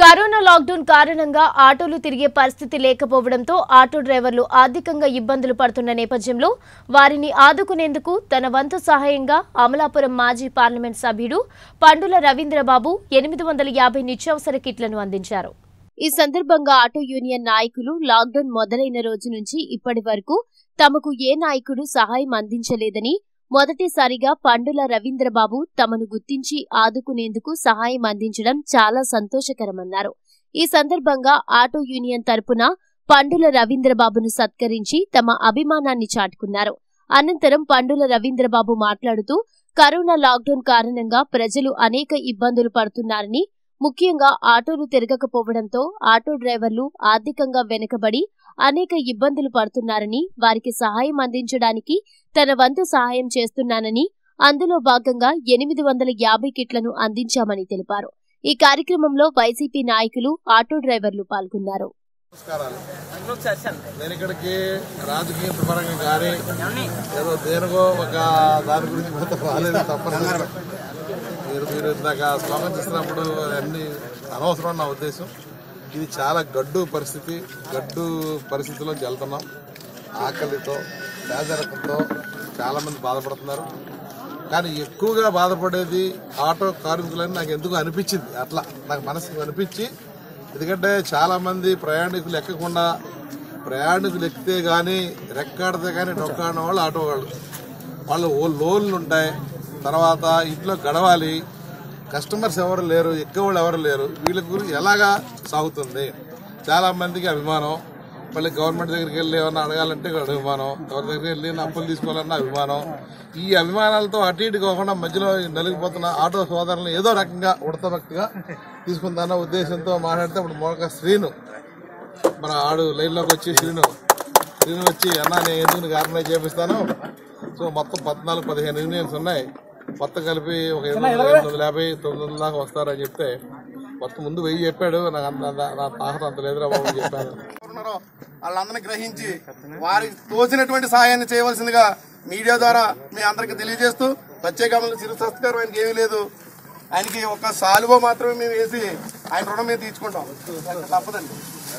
corona lockdown కారణంగా ఆటోలు తిరిగే పరిస్థితి లేకపోవడంతో ఆటో డ్రైవర్లు ఆర్థికంగా ఇబ్బందులు పడుతున్న నేపథ్యంలో వారిని ఆదుకునేందుకు తన వంతు సహాయంగా అమలాపురం మాజీ పార్లమెంట్ సభ్యుడు పండుల రవీంద్రబాబు ఎనిమిది వందల యాభై నిత్యావసర కిట్లను అందించారు ఈ సందర్భంగా ఆటో యూనియన్ నాయకులు లాక్డౌన్ మొదలైన రోజు నుంచి ఇప్పటి వరకు తమకు ఏ నాయకుడు సహాయం అందించలేదని మొదటిసారిగా పండుల రవీంద్రబాబు తమను గుర్తించి ఆదుకునేందుకు సహాయం అందించడం చాలా సంతోషకరమన్నారు ఈ సందర్భంగా ఆటో యూనియన్ తరపున పండుల రవీంద్రబాబును సత్కరించి తమ అభిమానాన్ని చాటుకున్నారు అనంతరం పండుల రవీంద్రబాబు మాట్లాడుతూ కరోనా లాక్డౌన్ కారణంగా ప్రజలు అనేక ఇబ్బందులు పడుతున్నారని ముఖ్యంగా ఆటోలు తిరగకపోవడంతో ఆటో డ్రైవర్లు ఆర్థికంగా వెనుకబడి అనేక ఇబ్బందులు పడుతున్నారని వారికి సహాయం అందించడానికి తన వంతు సహాయం చేస్తున్నానని అందులో భాగంగా ఎనిమిది వందల యాభై కిట్లను అందించామని తెలిపారు ఈ కార్యక్రమంలో వైసీపీ నాయకులు ఆటో డ్రైవర్లు పాల్గొన్నారు నమస్కారాలు నేను ఇక్కడికి రాజకీయ పరంగా కానీ ఏదో దేనికో ఒక దాని గురించి మాత్రం రాలేదు తప్పనిసరిగా మీరు మీరు ఇందాక స్లోగన్ చేస్తున్నప్పుడు అన్ని అనవసరం నా ఉద్దేశం ఇది చాలా గడ్డు పరిస్థితి గడ్డు పరిస్థితిలో వెళ్తున్నాం ఆకలితో పేదరికంతో చాలామంది బాధపడుతున్నారు కానీ ఎక్కువగా బాధపడేది ఆటో కార్మికులని నాకు ఎందుకు అనిపించింది అట్లా నాకు మనసుకు అనిపించి ఎందుకంటే చాలా మంది ప్రయాణికులు ఎక్కకుండా ప్రయాణికులు ఎక్కితే గానీ రెక్కాడితే గానీ డొక్కాడిన వాళ్ళు ఆటో వాళ్ళు వాళ్ళు ఓ లోన్లు ఉంటాయి తర్వాత ఇంట్లో గడవాలి కస్టమర్స్ ఎవరు లేరు ఎక్కువ వాళ్ళు ఎవరు లేరు వీళ్ళ గురించి ఎలాగా సాగుతుంది చాలా మందికి అభిమానం మళ్ళీ గవర్నమెంట్ దగ్గరికి వెళ్ళి ఏమన్నా అడగాలంటే ఇక్కడ అభిమానం ఎవరి దగ్గరికి వెళ్ళి అప్పులు తీసుకోవాలన్న అభిమానం ఈ అభిమానాలతో అటు ఇటు కాకుండా మధ్యలో నలిగిపోతున్న ఆటో సోదరులను ఏదో రకంగా ఉడతభక్తిగా తీసుకుందన్న ఉద్దేశంతో మాట్లాడితే ఇప్పుడు మరొక శ్రీను మన ఆడు లైన్లోకి వచ్చి శ్రీను శ్రీను వచ్చి అన్న నేను ఎందుకు నీకు ఆర్గనైజ్ చేపిస్తాను సో మొత్తం పద్నాలుగు పదిహేను యూనియన్స్ ఉన్నాయి మొత్తం కలిపి ఒక ఎనిమిది వందల ఎనిమిది వందల యాభై తొమ్మిది వందల దాకా వస్తారని చెప్తే మొత్తం ముందు వెయ్యి చెప్పాడు నాకు అంత అంత- నా తాహత అంత లేదురా బాబు అని చెప్పాను ఉన్నారో వాళ్ళందరినీ గ్రహించి వారికి తోచినటువంటి సహాయాన్ని చేయవలసిందిగా మీడియా ద్వారా మీ అందరికి తెలియజేస్తూ ప్రత్యేకమైన చిరు సత్కారం ఆయనకి ఏమీ లేదు ఆయనకి ఒక సాలువో మాత్రమే మేము వేసి ఆయన రుణం మేము తీర్చుకుంటాం తప్పదండి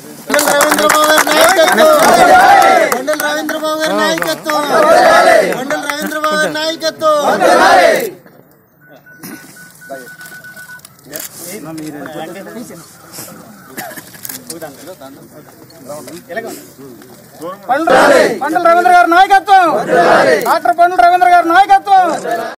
కొండల రవీంద్రబాబు గారి నాయకత్వం కొండల రవీంద్రబాబు గారి నాయకత్వం పండుల రవీంద్ర గారి నాయకత్వం డాక్టర్ పండుల రవీంద్ర గారి నాయకత్వం